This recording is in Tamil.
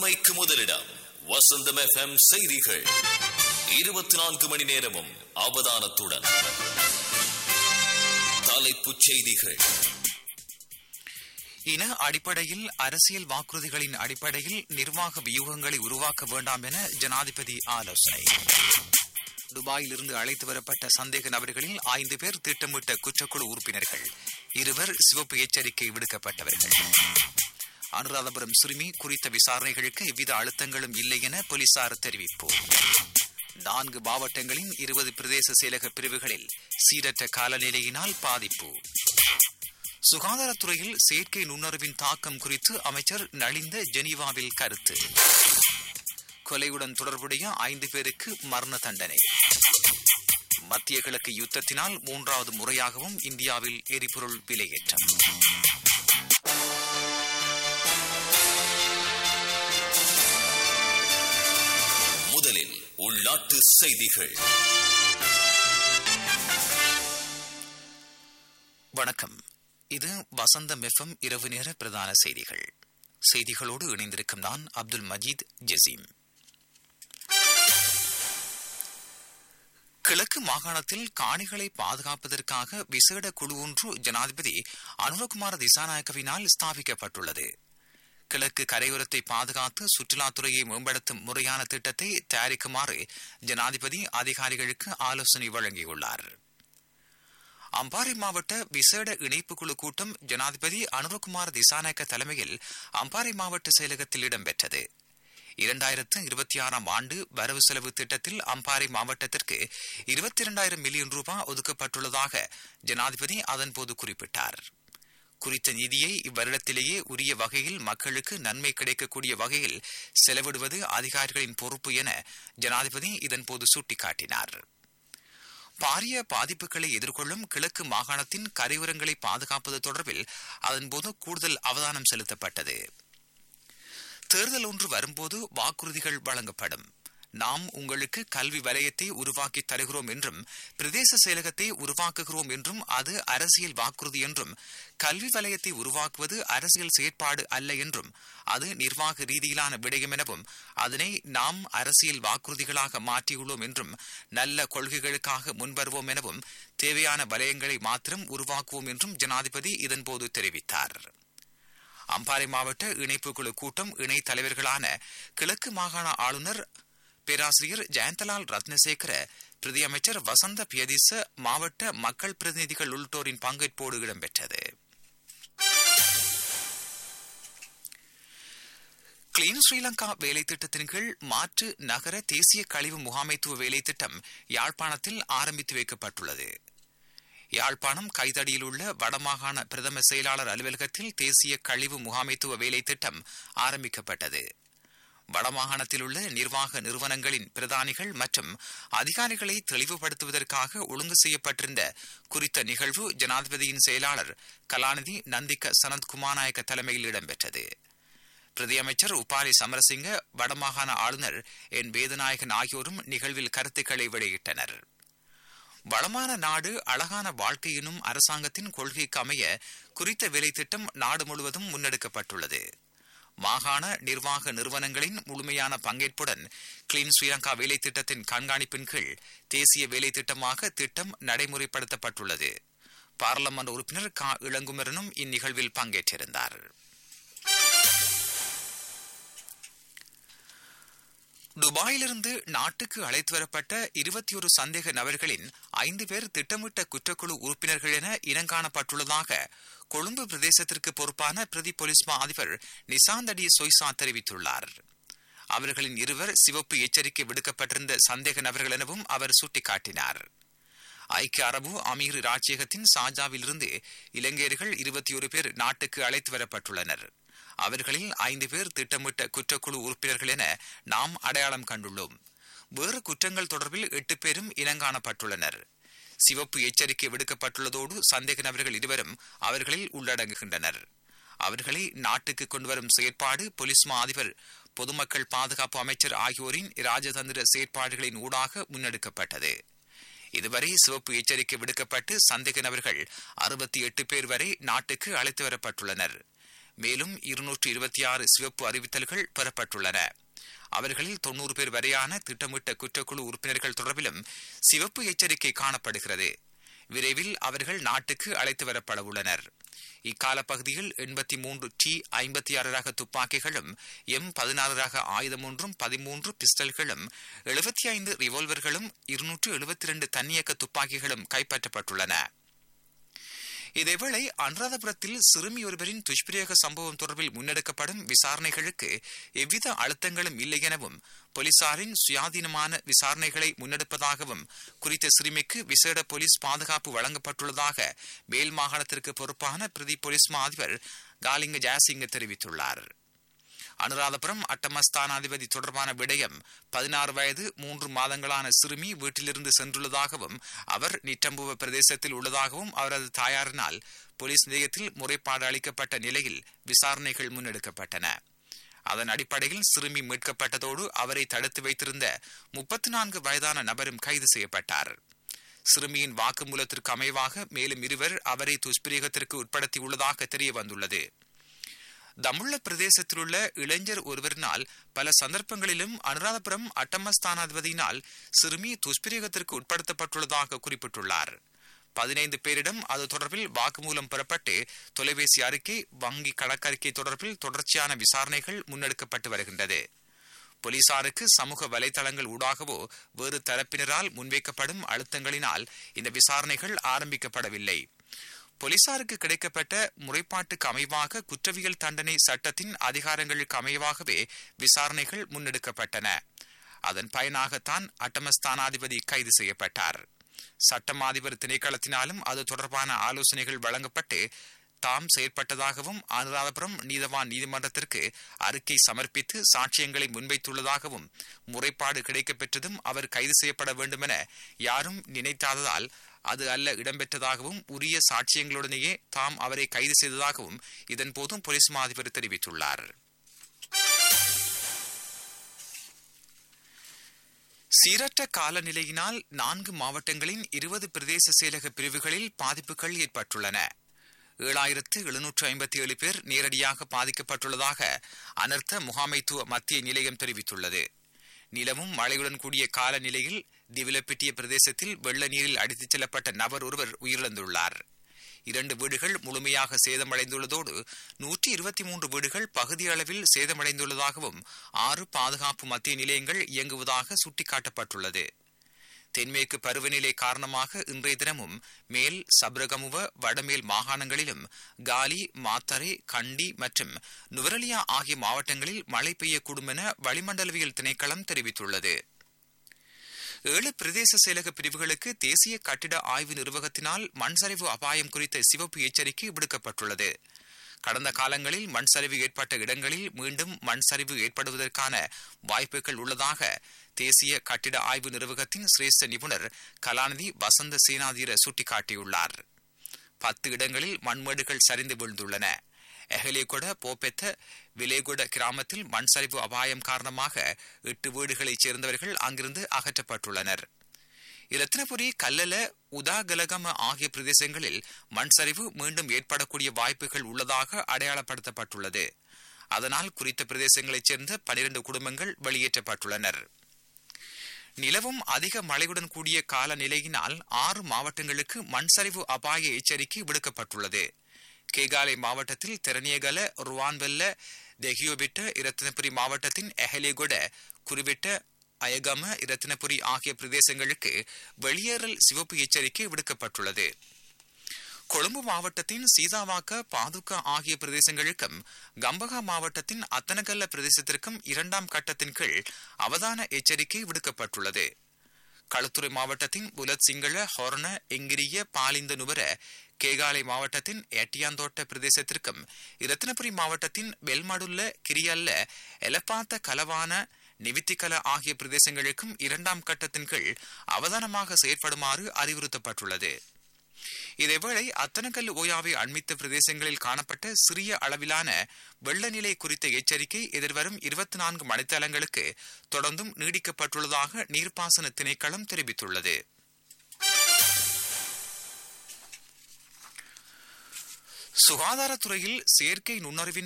உண்மைக்கு முதலிடம் வசந்தம் எஃப்எம் செய்திகள் இருபத்தி நான்கு மணி நேரமும் அவதானத்துடன் தலைப்புச் செய்திகள் இன அடிப்படையில் அரசியல் வாக்குறுதிகளின் அடிப்படையில் நிர்வாக வியூகங்களை உருவாக்க வேண்டாம் என ஜனாதிபதி ஆலோசனை துபாயிலிருந்து அழைத்து வரப்பட்ட சந்தேக நபர்களில் ஐந்து பேர் திட்டமிட்ட குற்றக்குழு உறுப்பினர்கள் இருவர் சிவப்பு எச்சரிக்கை விடுக்கப்பட்டவர்கள் அனுராதபுரம் சிறுமி குறித்த விசாரணைகளுக்கு எவ்வித அழுத்தங்களும் இல்லை என போலீசார் தெரிவிப்பு நான்கு மாவட்டங்களின் இருபது பிரதேச செயலக பிரிவுகளில் சீரற்ற காலநிலையினால் பாதிப்பு சுகாதாரத்துறையில் செயற்கை நுண்ணறிவின் தாக்கம் குறித்து அமைச்சர் நலிந்த ஜெனீவாவில் கருத்து கொலையுடன் தொடர்புடைய ஐந்து பேருக்கு மரண தண்டனை மத்திய கிழக்கு யுத்தத்தினால் மூன்றாவது முறையாகவும் இந்தியாவில் எரிபொருள் விலையேற்றம் முதலில் உள்நாட்டு செய்திகள் வணக்கம் இது வசந்தம் எஃப்எம் இரவு நேர பிரதான செய்திகள் செய்திகளோடு இணைந்திருக்கும் நான் அப்துல் மஜீத் ஜசீம் கிழக்கு மாகாணத்தில் காணிகளை பாதுகாப்பதற்காக விசேட குழு ஒன்று ஜனாதிபதி அனுரகுமார திசாநாயக்கவினால் ஸ்தாபிக்கப்பட்டுள்ளது கிழக்கு கரையோரத்தை பாதுகாத்து சுற்றுலாத்துறையை மேம்படுத்தும் முறையான திட்டத்தை தயாரிக்குமாறு ஜனாதிபதி அதிகாரிகளுக்கு ஆலோசனை வழங்கியுள்ளார் அம்பாறை மாவட்ட விசேட இணைப்பு குழு கூட்டம் ஜனாதிபதி அனுரகுமார் திசாநாயக்க தலைமையில் அம்பாறை மாவட்ட செயலகத்தில் இடம்பெற்றது இரண்டாயிரத்து இருபத்தி ஆறாம் ஆண்டு வரவு செலவு திட்டத்தில் அம்பாறை மாவட்டத்திற்கு இருபத்தி இரண்டாயிரம் மில்லியன் ரூபாய் ஒதுக்கப்பட்டுள்ளதாக ஜனாதிபதி அதன்போது குறிப்பிட்டார் குறித்த நிதியை இவ்வருடத்திலேயே உரிய வகையில் மக்களுக்கு நன்மை கிடைக்கக்கூடிய வகையில் செலவிடுவது அதிகாரிகளின் பொறுப்பு என ஜனாதிபதி இதன்போது சுட்டிக்காட்டினார் பாரிய பாதிப்புகளை எதிர்கொள்ளும் கிழக்கு மாகாணத்தின் கரையோரங்களை பாதுகாப்பது தொடர்பில் அதன்போது கூடுதல் அவதானம் செலுத்தப்பட்டது தேர்தல் ஒன்று வரும்போது வாக்குறுதிகள் வழங்கப்படும் நாம் உங்களுக்கு கல்வி வலயத்தை உருவாக்கி தருகிறோம் என்றும் பிரதேச செயலகத்தை உருவாக்குகிறோம் என்றும் அது அரசியல் வாக்குறுதி என்றும் கல்வி வலயத்தை உருவாக்குவது அரசியல் செயற்பாடு அல்ல என்றும் அது நிர்வாக ரீதியிலான விடயம் எனவும் அதனை நாம் அரசியல் வாக்குறுதிகளாக மாற்றியுள்ளோம் என்றும் நல்ல கொள்கைகளுக்காக முன்வருவோம் எனவும் தேவையான வலயங்களை மாத்திரம் உருவாக்குவோம் என்றும் ஜனாதிபதி இதன்போது தெரிவித்தார் அம்பாறை மாவட்ட இணைப்பு குழு கூட்டம் இணை தலைவர்களான கிழக்கு மாகாண ஆளுநர் பேராசிரியர் ஜெயந்தலால் ரத்னசேகர பிரதி அமைச்சர் வசந்த பியதிச மாவட்ட மக்கள் பிரதிநிதிகள் உள்ளிட்டோரின் பங்கேற்போடு இடம்பெற்றது கிளீன் ஸ்ரீலங்கா வேலை திட்டத்தின் கீழ் மாற்று நகர தேசிய கழிவு முகாமைத்துவ வேலை திட்டம் யாழ்ப்பாணத்தில் ஆரம்பித்து வைக்கப்பட்டுள்ளது யாழ்ப்பாணம் கைதடியில் உள்ள வடமாகாண பிரதம செயலாளர் அலுவலகத்தில் தேசிய கழிவு முகாமைத்துவ வேலை திட்டம் ஆரம்பிக்கப்பட்டது வடமாகாணத்தில் உள்ள நிர்வாக நிறுவனங்களின் பிரதானிகள் மற்றும் அதிகாரிகளை தெளிவுபடுத்துவதற்காக ஒழுங்கு செய்யப்பட்டிருந்த குறித்த நிகழ்வு ஜனாதிபதியின் செயலாளர் கலாநிதி நந்திக்க சனத் குமாநாயக்க தலைமையில் இடம்பெற்றது பிரதியமைச்சர் உபாலி சமரசிங்க வடமாகாண ஆளுநர் என் வேதநாயகன் ஆகியோரும் நிகழ்வில் கருத்துக்களை வெளியிட்டனர் வளமான நாடு அழகான வாழ்க்கை எனும் அரசாங்கத்தின் கொள்கைக்கு அமைய குறித்த வேலை திட்டம் நாடு முழுவதும் முன்னெடுக்கப்பட்டுள்ளது மாகாண நிர்வாக நிறுவனங்களின் முழுமையான பங்கேற்புடன் கிளீன் ஸ்ரீலங்கா வேலை திட்டத்தின் கண்காணிப்பின் கீழ் தேசிய வேலை திட்டமாக திட்டம் நடைமுறைப்படுத்தப்பட்டுள்ளது பாராளுமன்ற உறுப்பினர் கா இளங்குமரனும் இந்நிகழ்வில் பங்கேற்றிருந்தார் துபாயிலிருந்து நாட்டுக்கு அழைத்து வரப்பட்ட இருபத்தி ஒரு சந்தேக நபர்களின் ஐந்து பேர் திட்டமிட்ட குற்றக்குழு உறுப்பினர்கள் என இனங்காணப்பட்டுள்ளதாக கொழும்பு பிரதேசத்திற்கு பொறுப்பான பிரதி போலீஸ் மா அதிபர் நிசாந்தடி சொய்சா தெரிவித்துள்ளார் அவர்களின் இருவர் சிவப்பு எச்சரிக்கை விடுக்கப்பட்டிருந்த சந்தேக நபர்கள் எனவும் அவர் சுட்டிக்காட்டினார் ஐக்கிய அரபு அமீர் ராஜ்யகத்தின் சாஜாவிலிருந்து இலங்கையர்கள் இருபத்தி ஒரு பேர் நாட்டுக்கு அழைத்து வரப்பட்டுள்ளனர் அவர்களில் ஐந்து பேர் திட்டமிட்ட குற்றக்குழு உறுப்பினர்கள் என நாம் அடையாளம் கண்டுள்ளோம் வேறு குற்றங்கள் தொடர்பில் எட்டு பேரும் இனங்காணப்பட்டுள்ளனர் சிவப்பு எச்சரிக்கை விடுக்கப்பட்டுள்ளதோடு சந்தேக நபர்கள் இருவரும் அவர்களில் உள்ளடங்குகின்றனர் அவர்களை நாட்டுக்கு கொண்டுவரும் செயற்பாடு போலீஸ் மா அதிபர் பொதுமக்கள் பாதுகாப்பு அமைச்சர் ஆகியோரின் ராஜதந்திர செயற்பாடுகளின் ஊடாக முன்னெடுக்கப்பட்டது இதுவரை சிவப்பு எச்சரிக்கை விடுக்கப்பட்டு சந்தேக நபர்கள் அறுபத்தி எட்டு பேர் வரை நாட்டுக்கு அழைத்து வரப்பட்டுள்ளனர் மேலும் இருநூற்று இருபத்தி ஆறு சிவப்பு அறிவித்தல்கள் பெறப்பட்டுள்ளன அவர்களில் தொன்னூறு பேர் வரையான திட்டமிட்ட குற்றக்குழு உறுப்பினர்கள் தொடர்பிலும் சிவப்பு எச்சரிக்கை காணப்படுகிறது விரைவில் அவர்கள் நாட்டுக்கு அழைத்து வரப்பட உள்ளனர் இக்கால பகுதியில் எண்பத்தி மூன்று டி ஐம்பத்தி ஆறு ரக துப்பாக்கிகளும் எம் பதினாறு ரக ஆயுதம் ஒன்றும் பதிமூன்று பிஸ்டல்களும் எழுபத்தி ஐந்து ரிவால்வர்களும் இருநூற்று எழுபத்தி இரண்டு தன்னியக்க துப்பாக்கிகளும் கைப்பற்றப்பட்டுள்ளன இதேவேளை அனுராதபுரத்தில் சிறுமி ஒருவரின் துஷ்பிரயோக சம்பவம் தொடர்பில் முன்னெடுக்கப்படும் விசாரணைகளுக்கு எவ்வித அழுத்தங்களும் இல்லை எனவும் போலீசாரின் சுயாதீனமான விசாரணைகளை முன்னெடுப்பதாகவும் குறித்த சிறுமிக்கு விசேட போலீஸ் பாதுகாப்பு வழங்கப்பட்டுள்ளதாக மேல் மாகாணத்திற்கு பொறுப்பான பிரதி போலீஸ் மா அதிபர் காலிங்க ஜெயசிங்க தெரிவித்துள்ளார் அனுராதபுரம் அட்டமஸ்தானாதிபதி தொடர்பான விடயம் பதினாறு வயது மூன்று மாதங்களான சிறுமி வீட்டிலிருந்து சென்றுள்ளதாகவும் அவர் நிட்டம்புவ பிரதேசத்தில் உள்ளதாகவும் அவரது தாயாரினால் போலீஸ் நிலையத்தில் முறைப்பாடு அளிக்கப்பட்ட நிலையில் விசாரணைகள் முன்னெடுக்கப்பட்டன அதன் அடிப்படையில் சிறுமி மீட்கப்பட்டதோடு அவரை தடுத்து வைத்திருந்த முப்பத்தி நான்கு வயதான நபரும் கைது செய்யப்பட்டார் சிறுமியின் வாக்குமூலத்திற்கு அமைவாக மேலும் இருவர் அவரை துஷ்பிரயோகத்திற்கு உட்படுத்தியுள்ளதாக தெரிய வந்துள்ளது தமுள்ள பிரதேசத்தில் உள்ள இளைஞர் ஒருவரினால் பல சந்தர்ப்பங்களிலும் அனுராதபுரம் அட்டமஸ்தானாதிபதியினால் சிறுமி துஷ்பிரயோகத்திற்கு உட்படுத்தப்பட்டுள்ளதாக குறிப்பிட்டுள்ளார் பதினைந்து பேரிடம் அது தொடர்பில் வாக்குமூலம் பெறப்பட்டு தொலைபேசி அறிக்கை வங்கி கணக்கறிக்கை தொடர்பில் தொடர்ச்சியான விசாரணைகள் முன்னெடுக்கப்பட்டு வருகின்றது போலீசாருக்கு சமூக வலைதளங்கள் ஊடாகவோ வேறு தரப்பினரால் முன்வைக்கப்படும் அழுத்தங்களினால் இந்த விசாரணைகள் ஆரம்பிக்கப்படவில்லை போலீசாருக்கு கிடைக்கப்பட்ட முறைப்பாட்டுக்கு அமைவாக குற்றவியல் தண்டனை சட்டத்தின் அதிகாரங்களுக்கு அமைவாகவே விசாரணைகள் முன்னெடுக்கப்பட்டன அதன் பயனாகத்தான் அட்டமஸ்தானாதிபதி கைது செய்யப்பட்டார் சட்டம் அதிபர் திணைக்களத்தினாலும் அது தொடர்பான ஆலோசனைகள் வழங்கப்பட்டு தாம் செயற்பட்டதாகவும் அனுராதபுரம் நீதவான் நீதிமன்றத்திற்கு அறிக்கை சமர்ப்பித்து சாட்சியங்களை முன்வைத்துள்ளதாகவும் முறைப்பாடு கிடைக்கப்பெற்றதும் அவர் கைது செய்யப்பட வேண்டுமென யாரும் நினைத்தாததால் அது அல்ல இடம்பெற்றதாகவும் உரிய சாட்சியங்களுடனேயே தாம் அவரை கைது செய்ததாகவும் இதன்போதும் போலீஸ் மா அதிபர் தெரிவித்துள்ளார் சீரற்ற காலநிலையினால் நான்கு மாவட்டங்களின் இருபது பிரதேச செயலக பிரிவுகளில் பாதிப்புகள் ஏற்பட்டுள்ளன ஏழாயிரத்து எழுநூற்று ஐம்பத்தி ஏழு பேர் நேரடியாக பாதிக்கப்பட்டுள்ளதாக அனர்த்த முகாமைத்துவ மத்திய நிலையம் தெரிவித்துள்ளது நிலவும் மழையுடன் கூடிய காலநிலையில் திவிலப்பிட்டிய பிரதேசத்தில் வெள்ள நீரில் அடித்துச் செல்லப்பட்ட நபர் ஒருவர் உயிரிழந்துள்ளார் இரண்டு வீடுகள் முழுமையாக சேதமடைந்துள்ளதோடு நூற்றி இருபத்தி மூன்று வீடுகள் பகுதியளவில் சேதமடைந்துள்ளதாகவும் ஆறு பாதுகாப்பு மத்திய நிலையங்கள் இயங்குவதாக சுட்டிக்காட்டப்பட்டுள்ளது தென்மேற்கு பருவநிலை காரணமாக இன்றைய தினமும் மேல் சப்ரகமுவ வடமேல் மாகாணங்களிலும் காலி மாத்தரை கண்டி மற்றும் நுவரலியா ஆகிய மாவட்டங்களில் மழை பெய்யக்கூடும் என வளிமண்டலவியல் திணைக்களம் தெரிவித்துள்ளது ஏழு பிரதேச செயலக பிரிவுகளுக்கு தேசிய கட்டிட ஆய்வு நிர்வாகத்தினால் மண்சரிவு அபாயம் குறித்த சிவப்பு எச்சரிக்கை விடுக்கப்பட்டுள்ளது கடந்த காலங்களில் மண் சரிவு ஏற்பட்ட இடங்களில் மீண்டும் மண் சரிவு ஏற்படுவதற்கான வாய்ப்புகள் உள்ளதாக தேசிய கட்டிட ஆய்வு நிர்வாகத்தின் சிரேஷ்ட நிபுணர் கலாநிதி வசந்த சேனாதீர சுட்டிக்காட்டியுள்ளார் பத்து இடங்களில் மண்மேடுகள் சரிந்து வீழ்ந்துள்ளன எஹலியகொட போப்பெத்த விலேகொட கிராமத்தில் மண் சரிவு அபாயம் காரணமாக எட்டு வீடுகளைச் சேர்ந்தவர்கள் அங்கிருந்து அகற்றப்பட்டுள்ளனர் இரத்தினபுரி கல்லல உதாகலகம ஆகிய பிரதேசங்களில் மண் சரிவு மீண்டும் ஏற்படக்கூடிய வாய்ப்புகள் உள்ளதாக அடையாளப்படுத்தப்பட்டுள்ளது அதனால் குறித்த பிரதேசங்களைச் சேர்ந்த பனிரண்டு குடும்பங்கள் வெளியேற்றப்பட்டுள்ளனர் நிலவும் அதிக மழையுடன் கூடிய காலநிலையினால் ஆறு மாவட்டங்களுக்கு மண் சரிவு அபாய எச்சரிக்கை விடுக்கப்பட்டுள்ளது கேகாலை மாவட்டத்தில் திறனியகல ருவான்வெல்ல தெஹியோபிட்ட இரத்தினபுரி மாவட்டத்தின் எஹலியகொட குறிவிட்ட அயகம இரத்தினபுரி ஆகிய பிரதேசங்களுக்கு வெளியேறல் சிவப்பு எச்சரிக்கை விடுக்கப்பட்டுள்ளது கொழும்பு மாவட்டத்தின் சீதாவாக்க பாதுகா ஆகிய பிரதேசங்களுக்கும் கம்பகா மாவட்டத்தின் அத்தனகல்ல பிரதேசத்திற்கும் இரண்டாம் கட்டத்தின் கீழ் அவதான எச்சரிக்கை விடுக்கப்பட்டுள்ளது களுத்துறை மாவட்டத்தின் புலத் சிங்கள ஹொர்ன எங்கிரிய பாலிந்த நுவர கேகாலை மாவட்டத்தின் ஏட்டியாந்தோட்ட பிரதேசத்திற்கும் இரத்தினபுரி மாவட்டத்தின் வெல்மடுல்ல கிரியல்ல எலப்பாத்த கலவான நிவித்திகல ஆகிய பிரதேசங்களுக்கும் இரண்டாம் கட்டத்தின் கீழ் அவதானமாக செயற்படுமாறு அறிவுறுத்தப்பட்டுள்ளது இதேவேளை அத்தனக்கல் ஓயாவை அண்மித்த பிரதேசங்களில் காணப்பட்ட சிறிய அளவிலான வெள்ளநிலை குறித்த எச்சரிக்கை எதிர்வரும் இருபத்தி நான்கு மணித்தலங்களுக்கு தொடர்ந்தும் நீடிக்கப்பட்டுள்ளதாக நீர்ப்பாசன திணைக்களம் தெரிவித்துள்ளது சுகாதாரத்துறையில் செயற்கை நுண்ணறிவின்